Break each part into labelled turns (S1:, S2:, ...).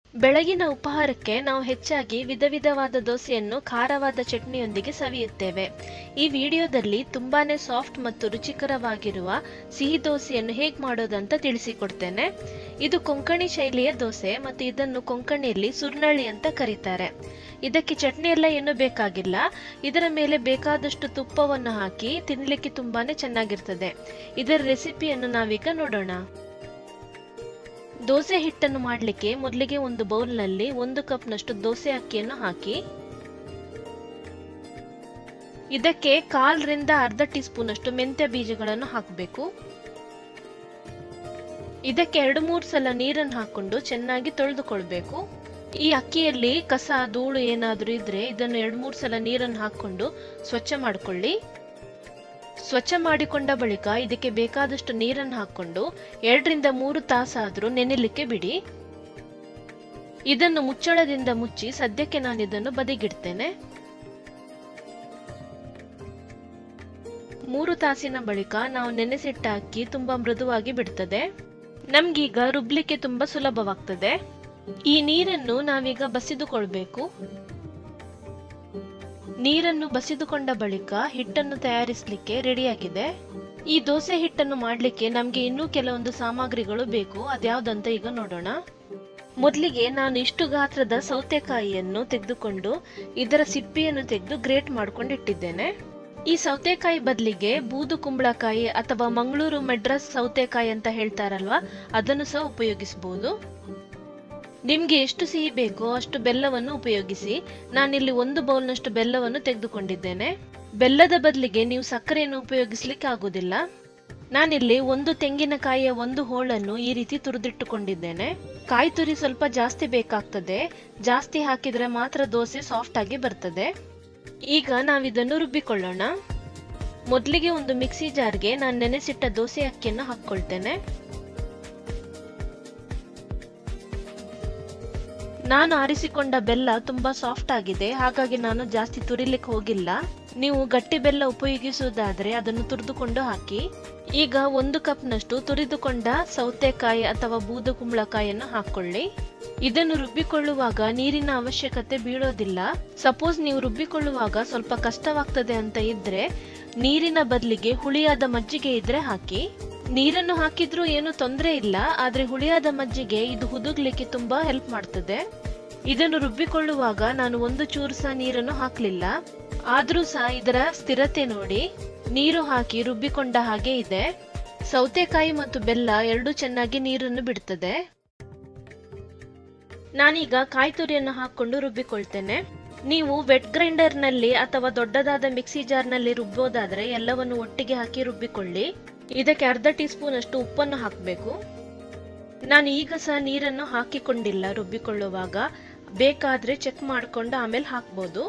S1: ಬೆಳಗಿನ ಉಪಹಾರಕ್ಕೆ ನಾವು ಹೆಚ್ಚಾಗಿ ವಿಧ ವಿಧವಾದ ದೋಸೆಯನ್ನು ಖಾರವಾದ ಚಟ್ನಿಯೊಂದಿಗೆ ಸವಿಯುತ್ತೇವೆ ಈ ವಿಡಿಯೋದಲ್ಲಿ ತುಂಬಾನೇ ಸಾಫ್ಟ್ ಮತ್ತು ರುಚಿಕರವಾಗಿರುವ ಸಿಹಿ ದೋಸೆಯನ್ನು ಹೇಗೆ ಮಾಡೋದಂತ ತಿಳಿಸಿಕೊಡ್ತೇನೆ ಇದು ಕೊಂಕಣಿ ಶೈಲಿಯ ದೋಸೆ ಮತ್ತು ಇದನ್ನು ಕೊಂಕಣಿಯಲ್ಲಿ ಸುರ್ನಳ್ಳಿ ಅಂತ ಕರೀತಾರೆ ಇದಕ್ಕೆ ಚಟ್ನಿ ಎಲ್ಲ ಏನು ಬೇಕಾಗಿಲ್ಲ ಇದರ ಮೇಲೆ ಬೇಕಾದಷ್ಟು ತುಪ್ಪವನ್ನು ಹಾಕಿ ತಿನ್ನಲಿಕ್ಕೆ ತುಂಬಾನೇ ಚೆನ್ನಾಗಿರ್ತದೆ ಇದರ ರೆಸಿಪಿಯನ್ನು ನಾವೀಗ ನೋಡೋಣ ದೋಸೆ ಹಿಟ್ಟನ್ನು ಮಾಡಲಿಕ್ಕೆ ಮೊದಲಿಗೆ ಒಂದು ಬೌಲ್ನಲ್ಲಿ ಒಂದು ಕಪ್ನಷ್ಟು ದೋಸೆ ಅಕ್ಕಿಯನ್ನು ಹಾಕಿ ಇದಕ್ಕೆ ಕಾಲ್ರಿಂದ ಅರ್ಧ ಟೀ ಸ್ಪೂನ್ ಅಷ್ಟು ಮೆಂತ್ಯ ಬೀಜಗಳನ್ನು ಹಾಕಬೇಕು ಇದಕ್ಕೆ ಎರಡು ಮೂರು ಸಲ ನೀರನ್ನು ಹಾಕೊಂಡು ಚೆನ್ನಾಗಿ ತೊಳೆದುಕೊಳ್ಬೇಕು ಈ ಅಕ್ಕಿಯಲ್ಲಿ ಕಸ ಧೂಳು ಏನಾದರೂ ಇದ್ರೆ ಇದನ್ನು ಎರಡು ಮೂರು ಸಲ ನೀರನ್ನು ಹಾಕೊಂಡು ಸ್ವಚ್ಛ ಮಾಡಿಕೊಳ್ಳಿ ಸ್ವಚ್ಛ ಮಾಡಿಕೊಂಡ ಬಳಿಕ ಇದಕ್ಕೆ ಬೇಕಾದಷ್ಟು ನೀರನ್ನು ಹಾಕೊಂಡು ಎರಡರಿಂದ ಮೂರು ತಾಸಾದರೂ ನೆನೆಲಿಕ್ಕೆ ಬಿಡಿ ಇದನ್ನು ಮುಚ್ಚಳದಿಂದ ಮುಚ್ಚಿ ಸದ್ಯಕ್ಕೆ ನಾನು ಇದನ್ನು ಬದಿಗಿಡ್ತೇನೆ ಮೂರು ತಾಸಿನ ಬಳಿಕ ನಾವು ನೆನೆಸಿಟ್ಟ ಅಕ್ಕಿ ತುಂಬಾ ಮೃದುವಾಗಿ ಬಿಡ್ತದೆ ನಮ್ಗೀಗ ರುಬ್ಲಿಕ್ಕೆ ತುಂಬಾ ಸುಲಭವಾಗ್ತದೆ ಈ ನೀರನ್ನು ನಾವೀಗ ಬಸಿದುಕೊಳ್ಬೇಕು ನೀರನ್ನು ಬಸಿದುಕೊಂಡ ಬಳಿಕ ಹಿಟ್ಟನ್ನು ತಯಾರಿಸಲಿಕ್ಕೆ ರೆಡಿಯಾಗಿದೆ ಈ ದೋಸೆ ಹಿಟ್ಟನ್ನು ಮಾಡಲಿಕ್ಕೆ ನಮಗೆ ಇನ್ನೂ ಕೆಲವೊಂದು ಸಾಮಗ್ರಿಗಳು ಬೇಕು ಅದ್ಯಾವ್ದಂತ ಈಗ ನೋಡೋಣ ಮೊದಲಿಗೆ ನಾನು ಇಷ್ಟು ಗಾತ್ರದ ಸೌತೆಕಾಯಿಯನ್ನು ತೆಗೆದುಕೊಂಡು ಇದರ ಸಿಪ್ಪೆಯನ್ನು ತೆಗೆದು ಗ್ರೇಟ್ ಮಾಡ್ಕೊಂಡು ಇಟ್ಟಿದ್ದೇನೆ ಈ ಸೌತೆಕಾಯಿ ಬದಲಿಗೆ ಬೂದು ಕುಂಬಳಕಾಯಿ ಅಥವಾ ಮಂಗಳೂರು ಮೆಡ್ರಾಸ್ ಸೌತೆಕಾಯಿ ಅಂತ ಹೇಳ್ತಾರಲ್ವಾ ಅದನ್ನು ಸಹ ಉಪಯೋಗಿಸಬಹುದು ನಿಮ್ಗೆ ಎಷ್ಟು ಸಿಹಿ ಬೇಕೋ ಅಷ್ಟು ಬೆಲ್ಲವನ್ನು ಉಪಯೋಗಿಸಿ ನಾನಿಲ್ಲಿ ಒಂದು ಬೌಲ್ನಷ್ಟು ಬೆಲ್ಲವನ್ನು ತೆಗೆದುಕೊಂಡಿದ್ದೇನೆ ಬೆಲ್ಲದ ಬದಲಿಗೆ ನೀವು ಸಕ್ಕರೆಯನ್ನು ಉಪಯೋಗಿಸ್ಲಿಕ್ಕೆ ಆಗುದಿಲ್ಲ ನಾನಿಲ್ಲಿ ಒಂದು ತೆಂಗಿನಕಾಯಿಯ ಒಂದು ಹೋಳನ್ನು ಈ ರೀತಿ ತುರಿದಿಟ್ಟುಕೊಂಡಿದ್ದೇನೆ ಕಾಯಿ ತುರಿ ಸ್ವಲ್ಪ ಜಾಸ್ತಿ ಬೇಕಾಗ್ತದೆ ಜಾಸ್ತಿ ಹಾಕಿದ್ರೆ ಮಾತ್ರ ದೋಸೆ ಸಾಫ್ಟ್ ಆಗಿ ಬರ್ತದೆ ಈಗ ನಾವಿದನ್ನು ರುಬ್ಬಿಕೊಳ್ಳೋಣ ಮೊದಲಿಗೆ ಒಂದು ಮಿಕ್ಸಿ ಜಾರ್ಗೆ ನಾನು ನೆನೆಸಿಟ್ಟ ದೋಸೆ ಅಕ್ಕಿಯನ್ನು ಹಾಕ್ಕೊಳ್ತೇನೆ ನಾನು ಆರಿಸಿಕೊಂಡ ಬೆಲ್ಲ ತುಂಬಾ ಸಾಫ್ಟ್ ಆಗಿದೆ ಹಾಗಾಗಿ ನಾನು ಜಾಸ್ತಿ ತುರಿಲಿಕ್ಕೆ ಹೋಗಿಲ್ಲ ನೀವು ಗಟ್ಟಿ ಬೆಲ್ಲ ಉಪಯೋಗಿಸುವುದಾದ್ರೆ ಅದನ್ನು ತುರಿದುಕೊಂಡು ಹಾಕಿ ಈಗ ಒಂದು ಕಪ್ನಷ್ಟು ತುರಿದುಕೊಂಡ ಸೌತೆಕಾಯಿ ಅಥವಾ ಬೂದು ಕುಂಬಳಕಾಯಿಯನ್ನು ಹಾಕೊಳ್ಳಿ ಇದನ್ನು ರುಬ್ಬಿಕೊಳ್ಳುವಾಗ ನೀರಿನ ಅವಶ್ಯಕತೆ ಬೀಳೋದಿಲ್ಲ ಸಪೋಸ್ ನೀವು ರುಬ್ಬಿಕೊಳ್ಳುವಾಗ ಸ್ವಲ್ಪ ಕಷ್ಟವಾಗ್ತದೆ ಅಂತ ಇದ್ರೆ ನೀರಿನ ಬದಲಿಗೆ ಹುಳಿಯಾದ ಮಜ್ಜಿಗೆ ಇದ್ರೆ ಹಾಕಿ ನೀರನ್ನು ಹಾಕಿದ್ರೂ ಏನು ತೊಂದರೆ ಇಲ್ಲ ಆದ್ರೆ ಹುಳಿಯಾದ ಮಜ್ಜಿಗೆ ಇದು ಹುದುಗ್ಲಿಕ್ಕೆ ತುಂಬಾ ಹೆಲ್ಪ್ ಮಾಡ್ತದೆ ಇದನ್ನು ರುಬ್ಬಿಕೊಳ್ಳುವಾಗ ನಾನು ಒಂದು ಚೂರು ಸಹ ನೀರನ್ನು ಹಾಕ್ಲಿಲ್ಲ ಆದ್ರೂ ಸಹ ಇದರ ಸ್ಥಿರತೆ ನೋಡಿ ನೀರು ಹಾಕಿ ರುಬ್ಬಿಕೊಂಡ ಹಾಗೆ ಇದೆ ಸೌತೆಕಾಯಿ ಮತ್ತು ಬೆಲ್ಲ ಎರಡು ಚೆನ್ನಾಗಿ ನೀರನ್ನು ಬಿಡ್ತದೆ ನಾನೀಗ ಕಾಯಿ ತುರಿಯನ್ನು ಹಾಕೊಂಡು ರುಬ್ಬಿಕೊಳ್ತೇನೆ ನೀವು ವೆಟ್ ಗ್ರೈಂಡರ್ ನಲ್ಲಿ ಅಥವಾ ದೊಡ್ಡದಾದ ಮಿಕ್ಸಿ ಜಾರ್ ನಲ್ಲಿ ರುಬ್ಬೋದಾದ್ರೆ ಎಲ್ಲವನ್ನು ಒಟ್ಟಿಗೆ ಹಾಕಿ ರುಬ್ಬಿಕೊಳ್ಳಿ ಇದಕ್ಕೆ ಅರ್ಧ ಟೀ ಸ್ಪೂನ್ ಅಷ್ಟು ಉಪ್ಪನ್ನು ಹಾಕಬೇಕು ನಾನು ಈಗ ಸಹ ನೀರನ್ನು ಹಾಕಿಕೊಂಡಿಲ್ಲ ರುಬ್ಬಿಕೊಳ್ಳುವಾಗ ಬೇಕಾದ್ರೆ ಚೆಕ್ ಮಾಡಿಕೊಂಡು ಆಮೇಲೆ ಹಾಕ್ಬೋದು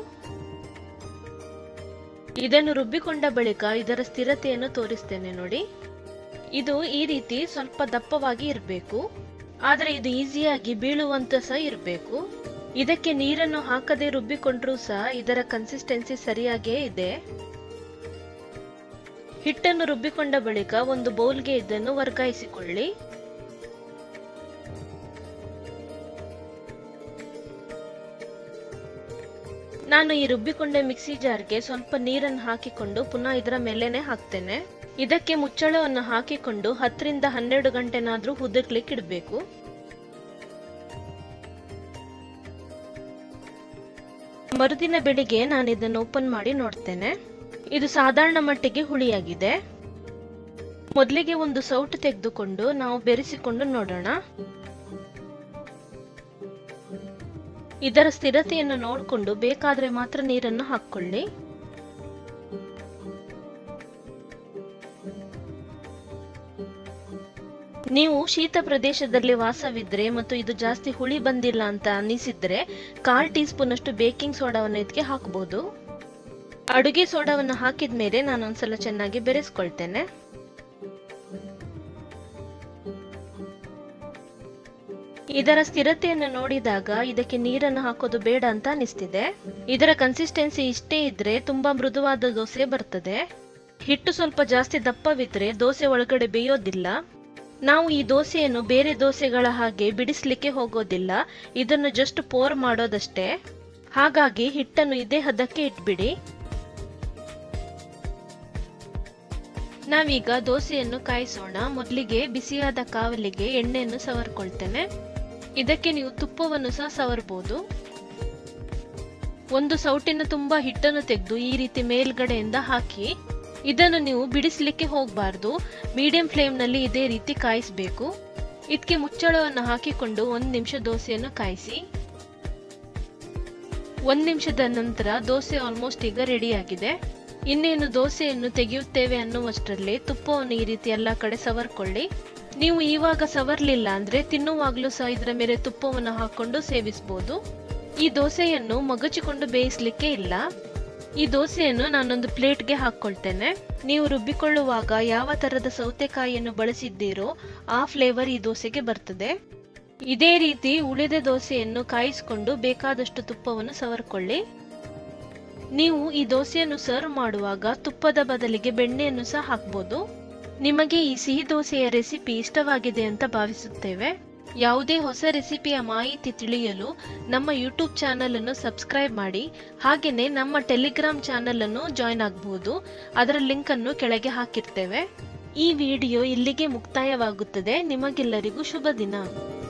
S1: ಇದನ್ನು ರುಬ್ಬಿಕೊಂಡ ಬಳಿಕ ಇದರ ಸ್ಥಿರತೆಯನ್ನು ತೋರಿಸ್ತೇನೆ ನೋಡಿ ಇದು ಈ ರೀತಿ ಸ್ವಲ್ಪ ದಪ್ಪವಾಗಿ ಇರಬೇಕು ಆದ್ರೆ ಇದು ಈಸಿಯಾಗಿ ಬೀಳುವಂತ ಸಹ ಇರಬೇಕು ಇದಕ್ಕೆ ನೀರನ್ನು ಹಾಕದೆ ರುಬ್ಬಿಕೊಂಡ್ರೂ ಸಹ ಇದರ ಕನ್ಸಿಸ್ಟೆನ್ಸಿ ಸರಿಯಾಗೇ ಇದೆ ಹಿಟ್ಟನ್ನು ರುಬ್ಬಿಕೊಂಡ ಬಳಿಕ ಒಂದು ಬೌಲ್ಗೆ ಇದನ್ನು ವರ್ಗಾಯಿಸಿಕೊಳ್ಳಿ ನಾನು ಈ ರುಬ್ಬಿಕೊಂಡ ಮಿಕ್ಸಿ ಜಾರ್ಗೆ ಸ್ವಲ್ಪ ನೀರನ್ನು ಹಾಕಿಕೊಂಡು ಪುನಃ ಇದರ ಮೇಲೇನೆ ಹಾಕ್ತೇನೆ ಇದಕ್ಕೆ ಮುಚ್ಚಳವನ್ನು ಹಾಕಿಕೊಂಡು ಹತ್ತರಿಂದ ಹನ್ನೆರಡು ಗಂಟೆನಾದ್ರೂ ಹುದುಕ್ಲಿಕ್ಕೆ ಇಡಬೇಕು ಮರುದಿನ ಬೆಳಿಗ್ಗೆ ನಾನು ಇದನ್ನು ಓಪನ್ ಮಾಡಿ ನೋಡ್ತೇನೆ ಇದು ಸಾಧಾರಣ ಮಟ್ಟಿಗೆ ಹುಳಿಯಾಗಿದೆ ಮೊದಲಿಗೆ ಒಂದು ಸೌಟು ತೆಗೆದುಕೊಂಡು ನಾವು ಬೆರೆಸಿಕೊಂಡು ನೋಡೋಣ ಇದರ ಸ್ಥಿರತೆಯನ್ನು ನೋಡಿಕೊಂಡು ಬೇಕಾದ್ರೆ ಮಾತ್ರ ನೀರನ್ನು ಹಾಕ್ಕೊಳ್ಳಿ ನೀವು ಶೀತ ಪ್ರದೇಶದಲ್ಲಿ ವಾಸವಿದ್ರೆ ಮತ್ತು ಇದು ಜಾಸ್ತಿ ಹುಳಿ ಬಂದಿಲ್ಲ ಅಂತ ಅನಿಸಿದ್ರೆ ಕಾಲ್ ಟೀ ಸ್ಪೂನ್ ಅಷ್ಟು ಬೇಕಿಂಗ್ ಸೋಡಾವನ್ನು ಇದಕ್ಕೆ ಹಾಕಬಹುದು ಅಡುಗೆ ಸೋಡಾವನ್ನು ಹಾಕಿದ ಮೇಲೆ ನಾನು ಒಂದ್ಸಲ ಚೆನ್ನಾಗಿ ಬೆರೆಸ್ಕೊಳ್ತೇನೆ ಇದರ ಸ್ಥಿರತೆಯನ್ನು ನೋಡಿದಾಗ ಇದಕ್ಕೆ ನೀರನ್ನು ಹಾಕೋದು ಬೇಡ ಅಂತ ಅನಿಸ್ತಿದೆ ಇದರ ಕನ್ಸಿಸ್ಟೆನ್ಸಿ ಇಷ್ಟೇ ಇದ್ರೆ ತುಂಬಾ ಮೃದುವಾದ ದೋಸೆ ಬರ್ತದೆ ಹಿಟ್ಟು ಸ್ವಲ್ಪ ಜಾಸ್ತಿ ದಪ್ಪವಿದ್ರೆ ದೋಸೆ ಒಳಗಡೆ ಬೇಯೋದಿಲ್ಲ ನಾವು ಈ ದೋಸೆಯನ್ನು ಬೇರೆ ದೋಸೆಗಳ ಹಾಗೆ ಬಿಡಿಸ್ಲಿಕ್ಕೆ ಹೋಗೋದಿಲ್ಲ ಇದನ್ನು ಜಸ್ಟ್ ಪೋರ್ ಮಾಡೋದಷ್ಟೇ ಹಾಗಾಗಿ ಹಿಟ್ಟನ್ನು ಇದೇ ಹದಕ್ಕೆ ಇಟ್ಬಿಡಿ ನಾವೀಗ ದೋಸೆಯನ್ನು ಕಾಯಿಸೋಣ ಮೊದಲಿಗೆ ಬಿಸಿಯಾದ ಕಾವಲಿಗೆ ಎಣ್ಣೆಯನ್ನು ಸವರ್ಕೊಳ್ತೇನೆ ಇದಕ್ಕೆ ನೀವು ತುಪ್ಪವನ್ನು ಸಹ ಸವರ್ಬೋದು ಒಂದು ಸೌಟಿನ ತುಂಬಾ ಹಿಟ್ಟನ್ನು ತೆಗೆದು ಈ ರೀತಿ ಮೇಲ್ಗಡೆಯಿಂದ ಹಾಕಿ ಇದನ್ನು ನೀವು ಬಿಡಿಸ್ಲಿಕ್ಕೆ ಹೋಗಬಾರ್ದು ಮೀಡಿಯಂ ಫ್ಲೇಮ್ನಲ್ಲಿ ಇದೇ ರೀತಿ ಕಾಯಿಸಬೇಕು ಇದಕ್ಕೆ ಮುಚ್ಚಳವನ್ನು ಹಾಕಿಕೊಂಡು ಒಂದು ನಿಮಿಷ ದೋಸೆಯನ್ನು ಕಾಯಿಸಿ ಒಂದು ನಿಮಿಷದ ನಂತರ ದೋಸೆ ಆಲ್ಮೋಸ್ಟ್ ಈಗ ರೆಡಿಯಾಗಿದೆ ಇನ್ನೇನು ದೋಸೆಯನ್ನು ತೆಗೆಯುತ್ತೇವೆ ಅನ್ನುವಷ್ಟರಲ್ಲಿ ತುಪ್ಪವನ್ನು ಈ ರೀತಿ ಎಲ್ಲ ಕಡೆ ಸವರ್ಕೊಳ್ಳಿ ನೀವು ಇವಾಗ ಸವರ್ಲಿಲ್ಲ ಅಂದ್ರೆ ತಿನ್ನುವಾಗ್ಲೂ ಸಹ ಇದರ ಮೇಲೆ ತುಪ್ಪವನ್ನು ಹಾಕೊಂಡು ಸೇವಿಸಬಹುದು ಈ ದೋಸೆಯನ್ನು ಮಗಚಿಕೊಂಡು ಬೇಯಿಸ್ಲಿಕ್ಕೆ ಇಲ್ಲ ಈ ದೋಸೆಯನ್ನು ನಾನೊಂದು ಪ್ಲೇಟ್ಗೆ ಹಾಕೊಳ್ತೇನೆ ನೀವು ರುಬ್ಬಿಕೊಳ್ಳುವಾಗ ಯಾವ ತರದ ಸೌತೆಕಾಯಿಯನ್ನು ಬಳಸಿದ್ದೀರೋ ಆ ಫ್ಲೇವರ್ ಈ ದೋಸೆಗೆ ಬರ್ತದೆ ಇದೇ ರೀತಿ ಉಳಿದ ದೋಸೆಯನ್ನು ಕಾಯಿಸಿಕೊಂಡು ಬೇಕಾದಷ್ಟು ತುಪ್ಪವನ್ನು ಸವರ್ಕೊಳ್ಳಿ ನೀವು ಈ ದೋಸೆಯನ್ನು ಸರ್ವ್ ಮಾಡುವಾಗ ತುಪ್ಪದ ಬದಲಿಗೆ ಬೆಣ್ಣೆಯನ್ನು ಸಹ ಹಾಕ್ಬೋದು ನಿಮಗೆ ಈ ಸಿಹಿ ದೋಸೆಯ ರೆಸಿಪಿ ಇಷ್ಟವಾಗಿದೆ ಅಂತ ಭಾವಿಸುತ್ತೇವೆ ಯಾವುದೇ ಹೊಸ ರೆಸಿಪಿಯ ಮಾಹಿತಿ ತಿಳಿಯಲು ನಮ್ಮ ಯೂಟ್ಯೂಬ್ ಚಾನಲ್ ಅನ್ನು ಸಬ್ಸ್ಕ್ರೈಬ್ ಮಾಡಿ ಹಾಗೆಯೇ ನಮ್ಮ ಟೆಲಿಗ್ರಾಮ್ ಚಾನಲ್ ಅನ್ನು ಜಾಯ್ನ್ ಆಗಬಹುದು ಅದರ ಲಿಂಕ್ ಅನ್ನು ಕೆಳಗೆ ಹಾಕಿರ್ತೇವೆ ಈ ವಿಡಿಯೋ ಇಲ್ಲಿಗೆ ಮುಕ್ತಾಯವಾಗುತ್ತದೆ ನಿಮಗೆಲ್ಲರಿಗೂ ಶುಭ ದಿನ